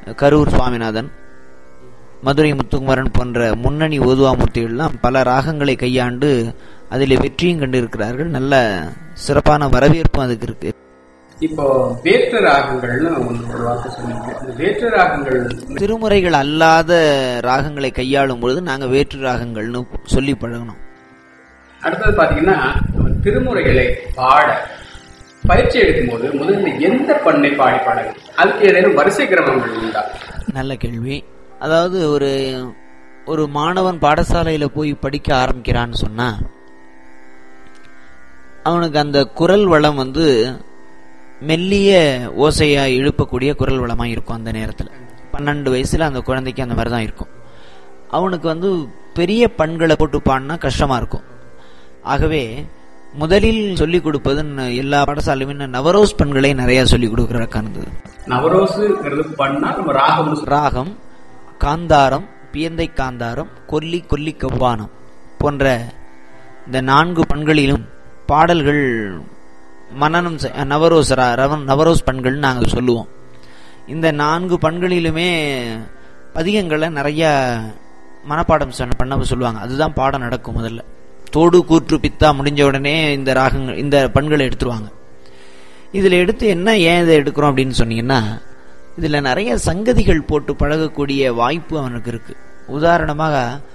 கரூர் சுவாமிநாதன் மதுரை முத்துக்குமரன் போன்ற முன்னணி ஓதுவாமூர்த்திகள்லாம் பல ராகங்களை கையாண்டு அதில் வெற்றியும் கண்டிருக்கிறார்கள் நல்ல சிறப்பான வரவேற்பும் அதுக்கு இருக்கு இப்போ வேற்று ராகங்கள்னு ஒன்று ஒரு வார்த்தை சொன்னீங்க இந்த வேற்று ராகங்கள் திருமுறைகள் அல்லாத ராகங்களை கையாளும் பொழுது நாங்கள் வேற்று ராகங்கள்னு சொல்லி பழகணும் அடுத்தது பாத்தீங்கன்னா நம்ம திருமுறைகளை பாட பயிற்சி எடுக்கும்போது முதல்ல எந்த பண்ணை பாடி பாடணும் அதுக்கு ஏதேனும் வரிசை கிரமங்கள் உண்டா நல்ல கேள்வி அதாவது ஒரு ஒரு மாணவன் பாடசாலையில போய் படிக்க ஆரம்பிக்கிறான்னு சொன்னா அவனுக்கு அந்த குரல் வளம் வந்து மெல்லிய ஓசையா எழுப்பக்கூடிய குரல் வளமா இருக்கும் அந்த நேரத்துல பன்னெண்டு வயசுல அந்த குழந்தைக்கு அந்த மாதிரி தான் இருக்கும் அவனுக்கு வந்து பெரிய பண்களை போட்டு பாடினா கஷ்டமா இருக்கும் ஆகவே முதலில் சொல்லிக் கொடுப்பது ந- எல்லா பாடசாலையுமே நவரோஸ் பண்களை நிறைய சொல்லிக் கொடுக்கறதுக்கானது நவரோசுங்கிறது பண்ணா நம்ம ராகம்னு சொல்றோம். ராகம் காந்தாரம் பியந்தை காந்தாரம் கொல்லி கொல்லி கவ்வானம் போன்ற இந்த நான்கு பண்களிலும் பாடல்கள் மனநம் செ- நவரோஸ் ரா- ரவ- நவரோஸ் பண்கள் நாங்கள் சொல்லுவோம் இந்த நான்கு பண்களிலுமே பதிகங்களை நிறைய மனப்பாடம் சொன்ன- பண்ண சொல்லுவாங்க அதுதான் பாடம் நடக்கும் முதல்ல தோடு கூற்று பித்தா முடிஞ்ச உடனே இந்த ராகங்கள் இந்த பண்களை எடுத்துருவாங்க இதுல எடுத்து என்ன ஏன் இதை எடுக்கிறோம் அப்படின்னு சொன்னீங்கன்னா இதுல நிறைய சங்கதிகள் போட்டு பழகக்கூடிய வாய்ப்பு அவனுக்கு இருக்கு உதாரணமாக